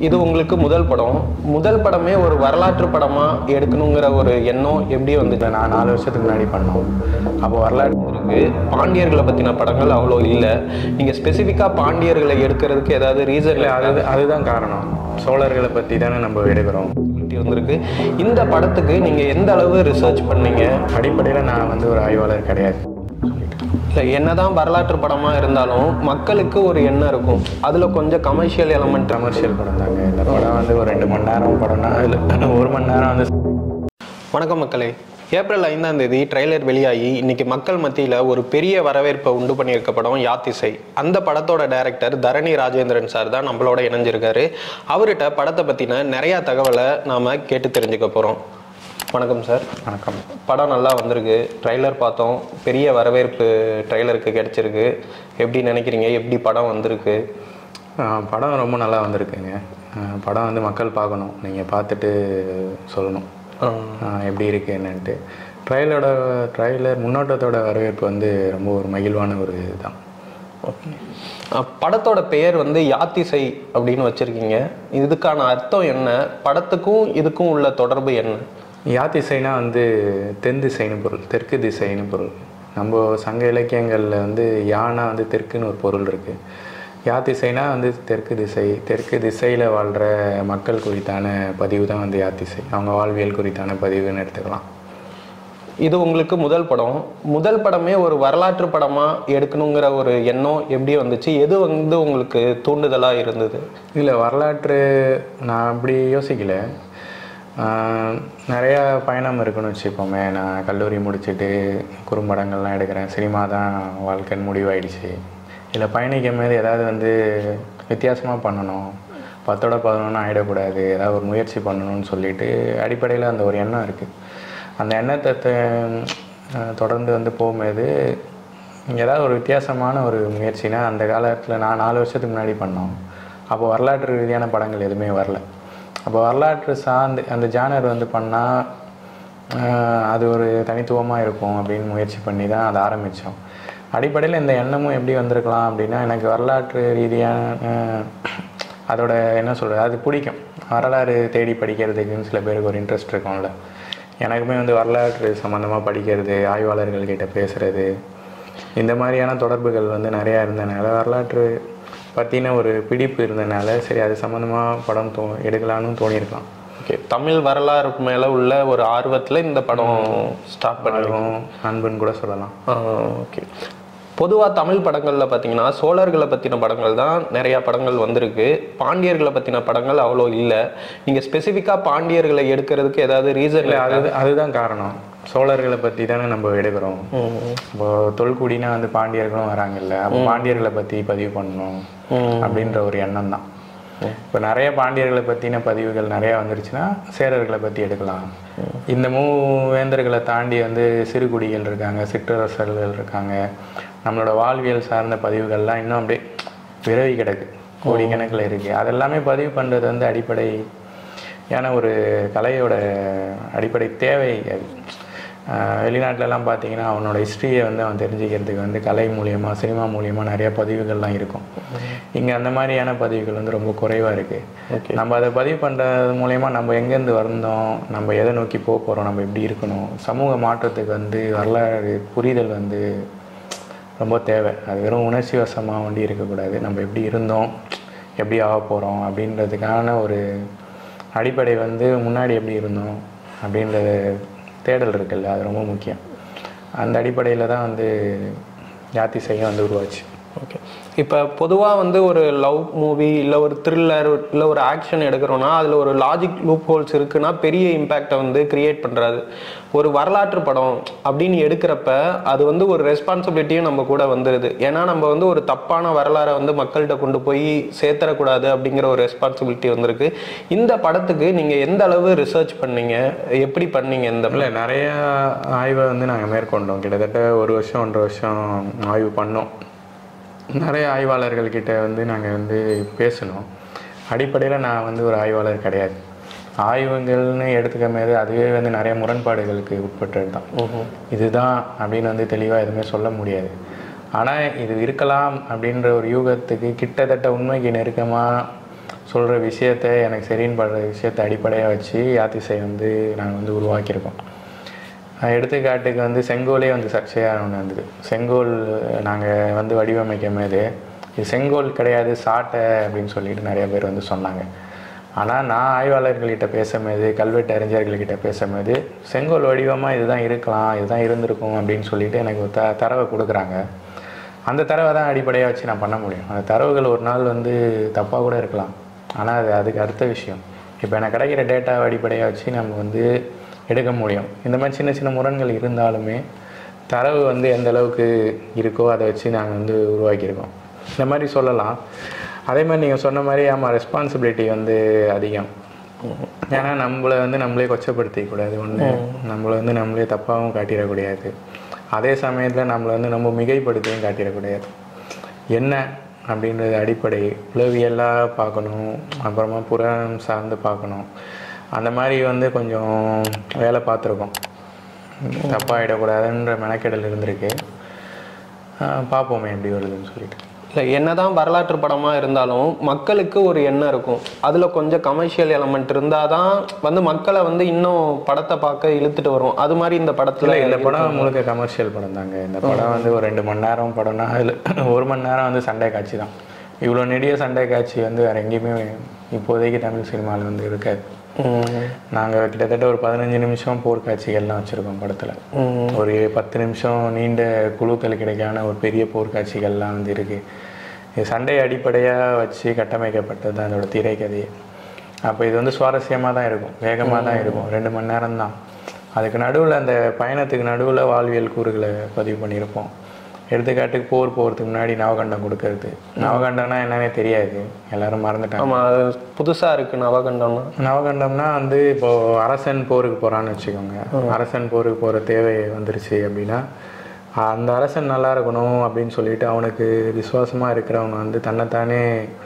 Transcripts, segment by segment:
இது உங்களுக்கு முதல் படம் முதல் படமே ஒரு வரலாற்று படமா எடுக்கணுங்கிற ஒரு எண்ணம் எப்படி வந்து இல்லை நான் நாலு வருஷத்துக்கு முன்னாடி பண்ணோம் அப்போ வரலாற்று இருக்கு பாண்டியர்களை பத்தின படங்கள் அவ்வளோ இல்லை நீங்க ஸ்பெசிஃபிக்கா பாண்டியர்களை எடுக்கிறதுக்கு ஏதாவது ரீசன் இல்லை அது அதுதான் காரணம் சோழர்களை பற்றி தானே நம்ம எடுக்கிறோம் வந்திருக்கு இந்த படத்துக்கு நீங்க எந்த அளவு ரிசர்ச் பண்ணீங்க அடிப்படையில் நான் வந்து ஒரு ஆய்வாளர் கிடையாது இல்லை என்னதான் வரலாற்று படமா இருந்தாலும் மக்களுக்கு ஒரு எண்ணம் இருக்கும் அதுல கொஞ்சம் கமர்ஷியல் எலமெண்ட் கமர்ஷியல் படம் தாங்க இந்த படம் வந்து ஒரு ரெண்டு மணி நேரம் படம்னா இல்லை ஒரு மணி நேரம் வந்து வணக்கம் மக்களே ஏப்ரல் ஐந்தாம் தேதி ட்ரெய்லர் வெளியாகி இன்னைக்கு மக்கள் மத்தியில் ஒரு பெரிய வரவேற்பை உண்டு பண்ணியிருக்க படம் யாத்திசை அந்த படத்தோட டைரக்டர் தரணி ராஜேந்திரன் சார் தான் நம்மளோட இணைஞ்சிருக்காரு அவர்கிட்ட படத்தை பற்றின நிறையா தகவலை நாம் கேட்டு தெரிஞ்சுக்க போகிறோம் வணக்கம் சார் வணக்கம் படம் நல்லா வந்திருக்கு ட்ரைலர் பார்த்தோம் பெரிய வரவேற்பு ட்ரைலருக்கு கிடைச்சிருக்கு எப்படி நினைக்கிறீங்க எப்படி படம் வந்திருக்கு ஆஹ் படம் ரொம்ப நல்லா வந்திருக்குங்க ஆஹ் படம் வந்து மக்கள் பார்க்கணும் நீங்கள் பார்த்துட்டு சொல்லணும் ஆஹ் எப்படி இருக்கு என்னன்ட்டு ட்ரைலரோட ட்ரைலர் முன்னோட்டத்தோட வரவேற்பு வந்து ரொம்ப ஒரு மகிழ்வான ஒரு இதுதான் ஓகே படத்தோட பெயர் வந்து யாத்திசை அப்படின்னு வச்சிருக்கீங்க இதுக்கான அர்த்தம் என்ன படத்துக்கும் இதுக்கும் உள்ள தொடர்பு என்ன யாத்திசைனா வந்து தென் திசைன்னு பொருள் தெற்கு திசைன்னு பொருள் நம்ம சங்க இலக்கியங்களில் வந்து யானா வந்து தெற்குன்னு ஒரு பொருள் இருக்குது யாத்திசைனா வந்து தெற்கு திசை தெற்கு திசையில் வாழ்கிற மக்கள் குறித்தான பதிவு தான் வந்து யாத்திசை அவங்க வாழ்வியல் குறித்தான பதிவுன்னு எடுத்துக்கலாம் இது உங்களுக்கு முதல் படம் முதல் படமே ஒரு வரலாற்று படமா எடுக்கணுங்கிற ஒரு எண்ணம் எப்படி வந்துச்சு எது வந்து உங்களுக்கு தூண்டுதலா இருந்தது இல்லை வரலாற்று நான் அப்படி யோசிக்கல ஆஹ் நிறையா பயணம் இருக்குன்னு வச்சுப்போமே நான் கல்லூரி முடிச்சுட்டு குறும்படங்கள்லாம் எடுக்கிறேன் சினிமா தான் வாழ்க்கைன்னு முடிவாயிடுச்சு இல்லை பயணிக்கும் போது ஏதாவது வந்து வித்தியாசமாக பண்ணணும் பத்தோட பதினொன்று ஆகிடக்கூடாது ஏதாவது ஒரு முயற்சி பண்ணணும்னு சொல்லிட்டு அடிப்படையில் அந்த ஒரு எண்ணம் இருக்குது அந்த எண்ணத்தை த- ஆஹ் தொடர்ந்து வந்து போகும்போது ஏதாவது ஒரு வித்தியாசமான ஒரு முயற்சினா அந்த காலத்தில் நான் நாலு வருஷத்துக்கு முன்னாடி பண்ணோம் அப்போ வரலாற்று ரீதியான படங்கள் எதுவுமே வரல அப்போ வரலாற்று சார்ந்து அந்த ஜானர் வந்து பண்ணால் அது ஒரு தனித்துவமாக இருக்கும் அப்படின்னு முயற்சி பண்ணி தான் அதை ஆரம்பித்தோம் அடிப்படையில் இந்த எண்ணமும் எப்படி வந்திருக்கலாம் அப்படின்னா எனக்கு வரலாற்று ரீதியான அதோட என்ன சொல்கிறது அது பிடிக்கும் வரலாறு தேடி படிக்கிறதுக்குன்னு சில பேருக்கு ஒரு இன்ட்ரெஸ்ட் இருக்கும்ல எனக்குமே வந்து வரலாற்று சம்மந்தமாக படிக்கிறது ஆய்வாளர்கள் கிட்ட பேசுகிறது இந்த மாதிரியான தொடர்புகள் வந்து நிறையா இருந்தனால வரலாற்று பற்றின ஒரு பிடிப்பு இருந்தனால சரி அது சம்மந்தமாக படம் தோ எடுக்கலான்னு தோணியிருக்கலாம் ஓகே தமிழ் வரலாறு மேல உள்ள ஒரு ஆர்வத்துல இந்த படம் ஸ்டார்ட் பண்ணி அதுவும் அன்புன்னு கூட சொல்லலாம் ஓகே பொதுவா தமிழ் படங்கள்ல பாத்தீங்கன்னா சோழர்களை பத்தின படங்கள் தான் நிறைய படங்கள் வந்திருக்கு பாண்டியர்களை பத்தின படங்கள் அவ்வளோ இல்லை நீங்க ஸ்பெசிஃபிக்கா பாண்டியர்களை எடுக்கிறதுக்கு ஏதாவது ரீசன் இல்லை அது அதுதான் காரணம் சோழர்களை பற்றி தானே நம்ம எடுக்கிறோம் இப்போ தொல்குடினா வந்து பாண்டியர்களும் வராங்கல்ல அப்போ பாண்டியர்களை பற்றி பதிவு பண்ணணும் அப்படின்ற ஒரு எண்ணம் தான் இப்போ நிறைய பாண்டியர்களை பற்றின பதிவுகள் நிறைய வந்துருச்சுன்னா சேரர்களை பற்றி எடுக்கலாம் இந்த மூவேந்தர்களை தாண்டி வந்து சிறுகுடிகள் இருக்காங்க சிற்றரசர்கள் இருக்காங்க நம்மளோட வாழ்வியல் சார்ந்த பதிவுகள்லாம் இன்னும் அப்படியே விரவி கிடக்கு கோடிக்கணக்கில் இருக்குது அதெல்லாமே பதிவு பண்ணுறது வந்து அடிப்படை ஏன்னா ஒரு கலையோட அடிப்படை தேவை அது ஆஹ் வெளிநாட்டுலலாம் பார்த்தீங்கன்னா அவனோட ஹிஸ்ட்ரியை வந்து அவன் தெரிஞ்சுக்கிறதுக்கு வந்து கலை மூலியமா சினிமா மூலியமா நிறைய பதிவுகள்லாம் இருக்கும் இங்கே அந்த மாதிரியான பதிவுகள் வந்து ரொம்ப குறைவாக இருக்குது நம்ம அதை பதிவு பண்ணுறது மூலயமா நம்ம எங்கேருந்து வந்தோம் நம்ம எதை நோக்கி போக போகிறோம் நம்ம எப்படி இருக்கணும் சமூக மாற்றத்துக்கு வந்து வரலாறு புரிதல் வந்து ரொம்ப தேவை அது வெறும் உணர்ச்சி வசமாக வண்டி இருக்கக்கூடாது நம்ம எப்படி இருந்தோம் எப்படி ஆக போகிறோம் அப்படின்றதுக்கான ஒரு அடிப்படை வந்து முன்னாடி எப்படி இருந்தோம் அப்படின்றது தேடல் இருக்குல்ல அது ரொம்ப முக்கியம் அந்த அடிப்படையில் தான் வந்து யாத்திசையும் வந்து உருவாச்சு ஓகே இப்போ பொதுவாக வந்து ஒரு லவ் மூவி இல்லை ஒரு த்ரில்லர் இல்லை ஒரு ஆக்ஷன் எடுக்கிறோன்னா அதில் ஒரு லாஜிக் லூப் ஹோல்ஸ் இருக்குன்னா பெரிய இம்பேக்டை வந்து கிரியேட் பண்ணுறாது ஒரு வரலாற்று படம் அப்படின்னு எடுக்கிறப்ப அது வந்து ஒரு ரெஸ்பான்சிபிலிட்டியும் நம்ம கூட வந்துடுது ஏன்னா நம்ம வந்து ஒரு தப்பான வரலாறை வந்து மக்கள்கிட்ட கொண்டு போய் சேர்த்துடக்கூடாது அப்படிங்கிற ஒரு ரெஸ்பான்சிபிலிட்டி வந்திருக்கு இந்த படத்துக்கு நீங்கள் எந்த அளவு ரிசர்ச் பண்ணீங்க எப்படி பண்ணீங்க இந்த இல்லை நிறைய ஆய்வை வந்து நாங்கள் மேற்கொண்டோம் கிட்டத்தட்ட ஒரு வருஷம் ஒன்றரை வருஷம் ஆய்வு பண்ணோம் நிறைய ஆய்வாளர்கள் கிட்ட வந்து நாங்கள் வந்து பேசினோம் அடிப்படையில் நான் வந்து ஒரு ஆய்வாளர் கிடையாது ஆய்வுகள்னு எடுத்துக்கும் போது அதுவே வந்து நிறைய முரண்பாடுகளுக்கு உட்பட்டது தான் இதுதான் அப்படின்னு வந்து தெளிவாக எதுவுமே சொல்ல முடியாது ஆனால் இது இருக்கலாம் அப்படின்ற ஒரு யூகத்துக்கு கிட்டத்தட்ட உண்மைக்கு நெருக்கமாக சொல்கிற விஷயத்த எனக்கு சரின்னு படுற விஷயத்த அடிப்படையாக வச்சு யாத்திசை வந்து நாங்கள் வந்து உருவாக்கியிருக்கோம் அஹ் எடுத்துக்காட்டுக்கு வந்து செங்கோலே வந்து சர்ச்சையாக ஒன்று வந்தது செங்கோல் நாங்கள் வந்து வடிவமைக்கும் போது இது செங்கோல் கிடையாது சாட்டை அப்படின்னு சொல்லிட்டு நிறைய பேர் வந்து சொன்னாங்க ஆனால் நான் ஆய்வாளர்கள்கிட்ட பேசும்போது கல்வெட்டு அறிஞர்கள்கிட்ட பேசும்போது செங்கோல் வடிவமாக இதுதான் இருக்கலாம் இதுதான் இருந்திருக்கும் அப்படின்னு சொல்லிட்டு எனக்கு ஒரு த தரவை கொடுக்குறாங்க அந்த தரவை தான் அடிப்படையாக வச்சு நான் பண்ண முடியும் அந்த தரவுகள் ஒரு நாள் வந்து தப்பாக கூட இருக்கலாம் ஆனால் அது அதுக்கு அடுத்த விஷயம் இப்போ எனக்கு கிடைக்கிற டேட்டாவை அடிப்படையாக வச்சு நம்ம வந்து எடுக்க முடியும் இந்த மாதிரி சின்ன சின்ன முரண்கள் இருந்தாலுமே தரவு வந்து எந்த அளவுக்கு இருக்கோ அதை வச்சு நாங்கள் வந்து உருவாக்கியிருக்கோம் இந்த மாதிரி சொல்லலாம் அதே மாதிரி நீங்கள் சொன்ன மாதிரி ஆமாம் ரெஸ்பான்சிபிலிட்டி வந்து அதிகம் ஏன்னா நம்மளை வந்து நம்மளே கொச்சப்படுத்திக்க கூடாது ஒன்று நம்மளை வந்து நம்மளே தப்பாகவும் காட்டிடக்கூடாது அதே சமயத்தில் நம்மளை வந்து நம்ம மிகைப்படுத்தியும் காட்டிடக்கூடாது என்ன அப்படின்றது அடிப்படை உளவியலாக பார்க்கணும் அப்புறமா புறம் சார்ந்து பார்க்கணும் அந்த மாதிரி வந்து கொஞ்சம் வேலை பார்த்துருக்கோம் தப்பாகிடக்கூடாதுன்ற மெனக்கெடல் இருந்திருக்கு ஆஹ் பார்ப்போமே எப்படி வருதுன்னு சொல்லிட்டு இல்லை என்னதான் வரலாற்று படமா இருந்தாலும் மக்களுக்கு ஒரு எண்ணம் இருக்கும் அதுல கொஞ்சம் கமர்ஷியல் எலமெண்ட் இருந்தாதான் வந்து மக்களை வந்து இன்னும் படத்தை பார்க்க இழுத்துட்டு வரும் அது மாதிரி இந்த படத்துல இல்லை இந்த படம் முழுக்க கமர்ஷியல் படம் தாங்க இந்த படம் வந்து ஒரு ரெண்டு மணி நேரம் படம்னா அதில் ஒரு மணி நேரம் வந்து சண்டை காட்சி தான் இவ்வளோ நெடிய சண்டை காட்சி வந்து வேறு எங்கேயுமே இப்போதைக்கு தமிழ் சினிமாவில் வந்து இருக்காது ம், நாங்கள் கிட்டத்தட்ட ஒரு பதினஞ்சு நிமிஷம் போர் காட்சிகள்லாம் வச்சுருக்கோம் படத்தில் ம், ஒரு பத்து நிமிஷம் நீண்ட குழுக்கள் கிடைக்கான ஒரு பெரிய போர் காட்சிகள்லாம் வந்து இருக்கு இது சண்டை அடிப்படையாக வச்சு கட்டமைக்கப்பட்டது தான் அதோட திரைக்கதையே அப்போ இது வந்து சுவாரஸ்யமாக தான் இருக்கும் வேகமாக தான் இருக்கும் ரெண்டு மணி நேரம் தான் அதுக்கு நடுவில் அந்த பயணத்துக்கு நடுவில் வாழ்வியல் கூறுகளை பதிவு பண்ணியிருப்போம் எடுத்துக்காட்டுக்கு போர் போகிறதுக்கு முன்னாடி நவகண்டம் கொடுக்கறது நவகண்டம்னா என்னன்னே தெரியாது எல்லாரும் மறந்துட்டாங்க ஆமா அது புதுசா இருக்கு நவகண்டம்னா நவகண்டம்னா வந்து இப்போ அரசன் போருக்கு போறான்னு வச்சுக்கோங்க அரசன் போருக்கு போற தேவை வந்துருச்சு அப்படின்னா அந்த அரசன் நல்லா இருக்கணும் அப்படின்னு சொல்லிட்டு அவனுக்கு விசுவாசமா இருக்கிறவன் வந்து தன்னைத்தானே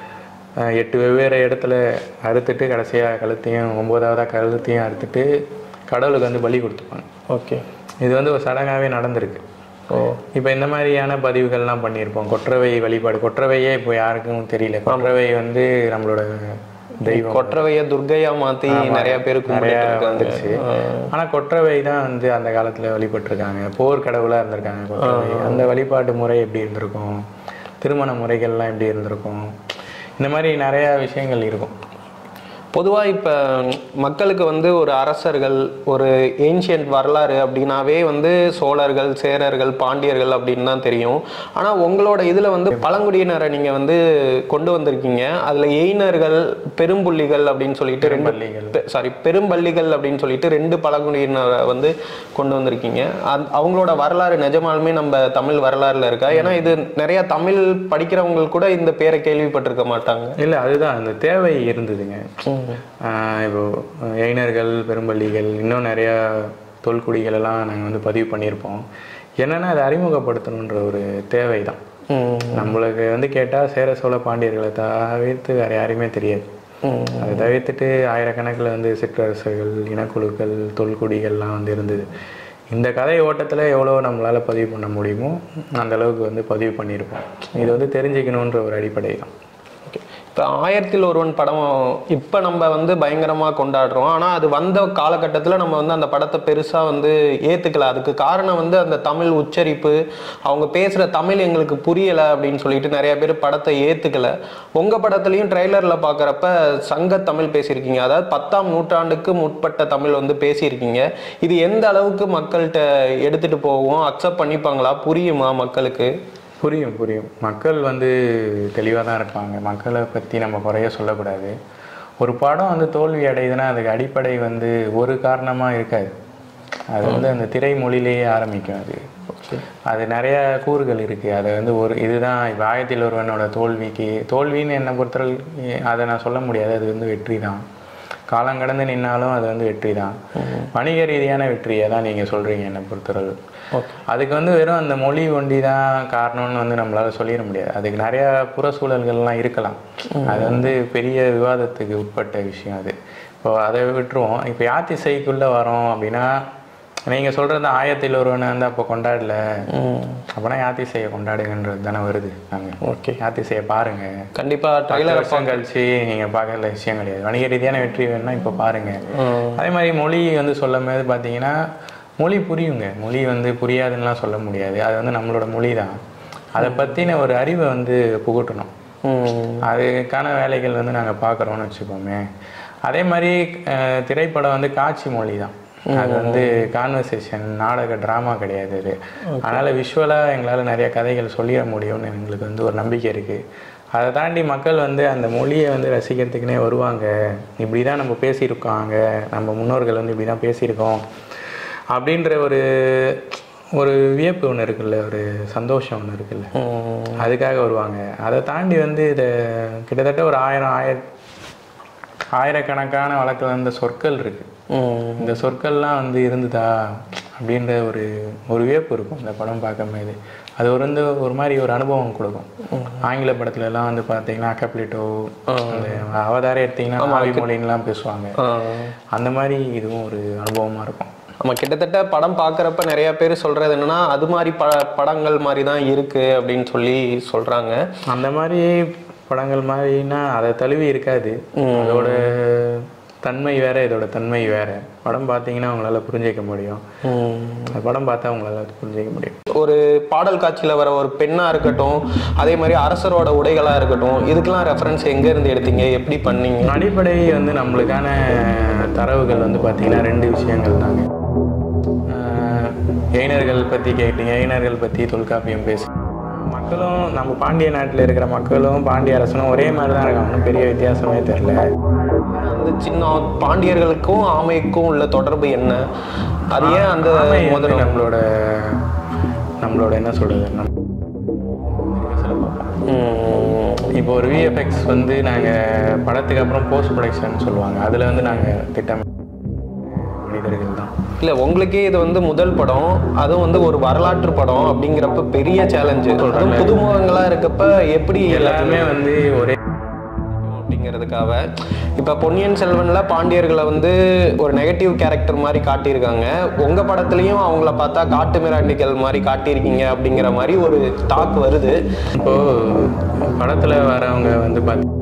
அஹ், எட்டு வெவ்வேறு இடத்துல அறுத்துட்டு கடைசியா கழுத்தையும் ஒன்பதாவதா கழுத்தையும் அறுத்துட்டு கடவுளுக்கு வந்து பலி கொடுத்துப்பாங்க ஓகே இது வந்து ஒரு சடங்காவே நடந்திருக்கு ஓ இப்போ இந்த மாதிரியான பதிவுகள்லாம் பண்ணியிருப்போம் கொற்றவை வழிபாடு கொற்றவையே இப்போ யாருக்கும் தெரியல கொற்றவை வந்து நம்மளோட தெய்வம் கொற்றவைய துர்க்கையா மாத்தி நிறைய பேர் நிறைய கும்பிட்டு இருக்காங்க வந்துருச்சு ஆனா கொற்றவை தான் வந்து அந்த காலத்துல வழிபட்டிருக்காங்க போர் கடவுளா இருந்திருக்காங்க கொற்றவை அந்த வழிபாட்டு முறை எப்படி இருந்திருக்கும் திருமண முறைகள்லாம் எப்படி இருந்திருக்கும் இந்த மாதிரி நிறைய விஷயங்கள் இருக்கும் பொதுவா இப்ப மக்களுக்கு வந்து ஒரு அரசர்கள் ஒரு ஏன்ஷியன்ட் வரலாறு அப்படின்னாவே வந்து சோழர்கள் சேரர்கள் பாண்டியர்கள் அப்படின்னு தான் தெரியும் ஆனா உங்களோட இதுல வந்து பழங்குடியினரை நீங்க வந்து கொண்டு வந்திருக்கீங்க அதுல எயினர்கள் பெரும்புள்ளிகள் அப்படின்னு சொல்லிட்டு ரெண்டு பள்ளிகள் சாரி பெரும்பள்ளிகள் அப்படின்னு சொல்லிட்டு ரெண்டு பழங்குடியினரை வந்து கொண்டு வந்திருக்கீங்க அந்த- அவங்களோட வரலாறு நிஜமாலுமே நம்ம தமிழ் வரலாறுல இருக்கா ஏன்னா இது நிறைய தமிழ் படிக்கிறவங்க கூட இந்த பேரை கேள்விப்பட்டிருக்க மாட்டாங்க இல்ல அதுதான் அந்த தேவை இருந்ததுங்க ஆஹ் இப்போ இளைஞர்கள் பெரும்பள்ளிகள் இன்னும் நிறைய தொல்குடிகள் எல்லாம் நாங்க வந்து பதிவு பண்ணியிருப்போம் என்னன்னா அதை அறிமுகப்படுத்தணுன்ற ஒரு தேவை தான் ம் நம்மளுக்கு வந்து கேட்டா சேர சோழ பாண்டியர்களை தவிர்த்து வேற யாரையுமே தெரியாது ம் அதை தவிர்த்துட்டு ஆயிரக்கணக்கில் வந்து சிற்றரசர்கள் இனக்குழுக்கள் தொல்குடிகள்லாம் வந்து இருந்தது இந்த கதை ஓட்டத்தில் எவ்வளோ நம்மளால் பதிவு பண்ண முடியுமோ அந்த அளவுக்கு வந்து பதிவு பண்ணியிருப்போம் இது வந்து தெரிஞ்சுக்கணுன்ற ஒரு அடிப்படை தான் ஓகே இப்போ ஆயிரத்தில் ஒருவன் படம் இப்போ நம்ம வந்து பயங்கரமாக கொண்டாடுறோம் ஆனால் அது வந்த காலகட்டத்தில் நம்ம வந்து அந்த படத்தை பெருசாக வந்து ஏற்றுக்கல அதுக்கு காரணம் வந்து அந்த தமிழ் உச்சரிப்பு அவங்க பேசுகிற தமிழ் எங்களுக்கு புரியலை அப்படின்னு சொல்லிட்டு நிறைய பேர் படத்தை ஏற்றுக்கல உங்கள் படத்துலையும் ட்ரெய்லரில் பார்க்குறப்ப சங்க தமிழ் பேசியிருக்கீங்க அதாவது பத்தாம் நூற்றாண்டுக்கு முற்பட்ட தமிழ் வந்து பேசியிருக்கீங்க இது எந்த அளவுக்கு மக்கள்கிட்ட எடுத்துகிட்டு போவோம் அக்செப்ட் பண்ணிப்பாங்களா புரியுமா மக்களுக்கு புரியும் புரியும் மக்கள் வந்து தெளிவாக தான் இருப்பாங்க மக்களை பற்றி நம்ம குறைய சொல்லக்கூடாது ஒரு படம் வந்து தோல்வி அடையுதுன்னா அதுக்கு அடிப்படை வந்து ஒரு காரணமாக இருக்காது அது வந்து அந்த திரைமொழியிலேயே ஆரம்பிக்கும் அது அது நிறைய கூறுகள் இருக்குது அதை வந்து ஒரு இதுதான் இப்போ ஆயத்தில் ஒருவனோட தோல்விக்கு தோல்வின்னு என்னை பொறுத்தவரை அதை நான் சொல்ல முடியாது அது வந்து வெற்றி தான் காலம் கடந்து நின்னாலும் அது வந்து வெற்றி தான் வணிக ரீதியான வெற்றியை தான் நீங்கள் சொல்கிறீங்க என்னை பொறுத்தவரை ஓகே அதுக்கு வந்து வெறும் அந்த மொழி ஒண்டி தான் காரணம்னு வந்து நம்மளால சொல்லிட முடியாது அதுக்கு நிறைய புற சூழல்கள்லாம் இருக்கலாம் அது வந்து பெரிய விவாதத்துக்கு உட்பட்ட விஷயம் அது இப்போ அதை விட்டுருவோம் இப்போ யாத்திசைக்குள்ள வரோம் அப்படின்னா நீங்கள் சொல்கிறது ஆயத்தில் ஒருவனை வந்து அப்போ கொண்டாடல ம் அப்போனா யாத்திசையை கொண்டாடுங்கன்றது தானே வருது நாங்கள் ஓகே யாத்திசையை பாருங்க கண்டிப்பா பத்து ட்ரைலர் வருஷம் கழிச்சு நீங்கள் பார்க்கல விஷயம் கிடையாது வணிக ரீதியான வெற்றி வேணும்னா இப்போ பாருங்க அதே மாதிரி மொழி வந்து சொல்லும் போது பார்த்தீங்கன்னா மொழி புரியுங்க மொழி வந்து புரியாதுன்னுலாம் சொல்ல முடியாது அது வந்து நம்மளோட மொழி தான் அதை பற்றின ஒரு அறிவை வந்து புகட்டணும் ம் அதுக்கான வேலைகள் வந்து நாங்கள் பார்க்குறோம்னு வச்சுக்கோமே அதே மாதிரி அஹ், திரைப்படம் வந்து காட்சி மொழி தான் அது வந்து கான்வர்சேஷன் நாடக ட்ராமா கிடையாது அது அதனால் விஷுவலாக எங்களால் நிறைய கதைகள் சொல்லிட முடியும்னு எங்களுக்கு வந்து ஒரு நம்பிக்கை இருக்குது அதை தாண்டி மக்கள் வந்து அந்த மொழியை வந்து ரசிக்கிறதுக்குனே வருவாங்க இப்படி தான் நம்ம பேசியிருக்காங்க நம்ம முன்னோர்கள் வந்து இப்படி தான் பேசியிருக்கோம் அப்படின்ற ஒரு ஒரு வியப்பு ஒன்று இருக்குல்ல ஒரு சந்தோஷம் ஒன்று இருக்குல்ல ம் அதுக்காக வருவாங்க அதை தாண்டி வந்து இதை கிட்டத்தட்ட ஒரு ஆயிரம் ஆயிர ஆயிரக்கணக்கான வழக்கில் வந்த சொற்கள் இருக்கு ம் இந்த சொற்கள்லாம் வந்து இருந்ததா அப்படின்ற ஒரு ஒரு வியப்பு இருக்கும் இந்த படம் பார்க்கும்போது அது ஒரு வந்து ஒரு மாதிரி ஒரு அனுபவம் கொடுக்கும் ஆங்கில படத்துல எல்லாம் வந்து பார்த்தீங்கன்னா அக்கப்ளிட்டோ அந்த அவதாரம் எடுத்தீங்கன்னா ஆவி மொழின்லாம் பேசுவாங்க ஆ அந்த மாதிரி இதுவும் ஒரு அனுபவமா இருக்கும் நம்ம கிட்டத்தட்ட படம் பார்க்குறப்ப நிறைய பேர் சொல்றது என்னன்னா அது மாதிரி ப படங்கள் மாதிரி தான் இருக்கு அப்படின்னு சொல்லி சொல்றாங்க அந்த மாதிரி படங்கள் மாதிரினா அதை தழுவி இருக்காது அதோட தன்மை வேற இதோட தன்மை வேற படம் பார்த்தீங்கன்னா உங்களால புரிஞ்சிக்க முடியும் ம். அந்த படம் பார்த்தா உங்களால புரிஞ்சிக்க முடியும் ஒரு பாடல் காட்சியில வர ஒரு பெண்ணா இருக்கட்டும் அதே மாதிரி அரசரோட உடைகளா இருக்கட்டும் இதுக்கெல்லாம் ரெஃபரன்ஸ் எங்க இருந்து எடுத்தீங்க எப்படி பண்ணீங்க அடிப்படை வந்து நம்மளுக்கான தரவுகள் வந்து பார்த்தீங்கன்னா ரெண்டு விஷயங்கள் தாங்க ஆஹ் இளைஞர்கள் பற்றி கேட்டீங்க இளைஞர்கள் பற்றி தொல்காப்பியம் பேசு மக்களும் நம்ம பாண்டிய நாட்டில் இருக்கிற மக்களும் பாண்டிய அரசனும் ஒரே மாதிரி தான் இருக்காங்க ஒன்றும் பெரிய வித்தியாசமே தெரில அந்த சின்ன பாண்டியர்களுக்கும் ஆமைக்கும் உள்ள தொடர்பு என்ன அது ஏன் அந்த ஆமை வந்து முதல்ல நம்மளோட நம்மளோட என்ன சொல்றது நம்ம ம். இப்போ ஒரு விஎஃப்எக்ஸ் வந்து நாங்கள் படத்துக்கு அப்புறம் போஸ்ட் ப்ரொடக்ஷன் சொல்லுவாங்க அதில் வந்து நாங்கள் திட்டம் மனிதர்கள் தான் இல்ல உங்களுக்கே இது வந்து முதல் படம் அதுவும் வந்து ஒரு வரலாற்று படம் அப்படிங்கிறப்ப பெரிய சேலஞ்சு அதுவும் புதுமுகங்களா இருக்கப்ப எப்படி எல்லாருமே வந்து ஒரே அப்படிங்கிறதுக்காக இப்ப பொன்னியின் செல்வன்ல பாண்டியர்களை வந்து ஒரு நெகட்டிவ் கேரக்டர் மாதிரி காட்டியிருக்காங்க உங்க படத்துலயும் அவங்கள பார்த்தா காட்டு மிராண்டிகள் மாதிரி காட்டியிருக்கீங்க அப்படிங்கிற மாதிரி ஒரு டாக் வருது இப்போ படத்தில் வரவங்க வந்து பார்த்து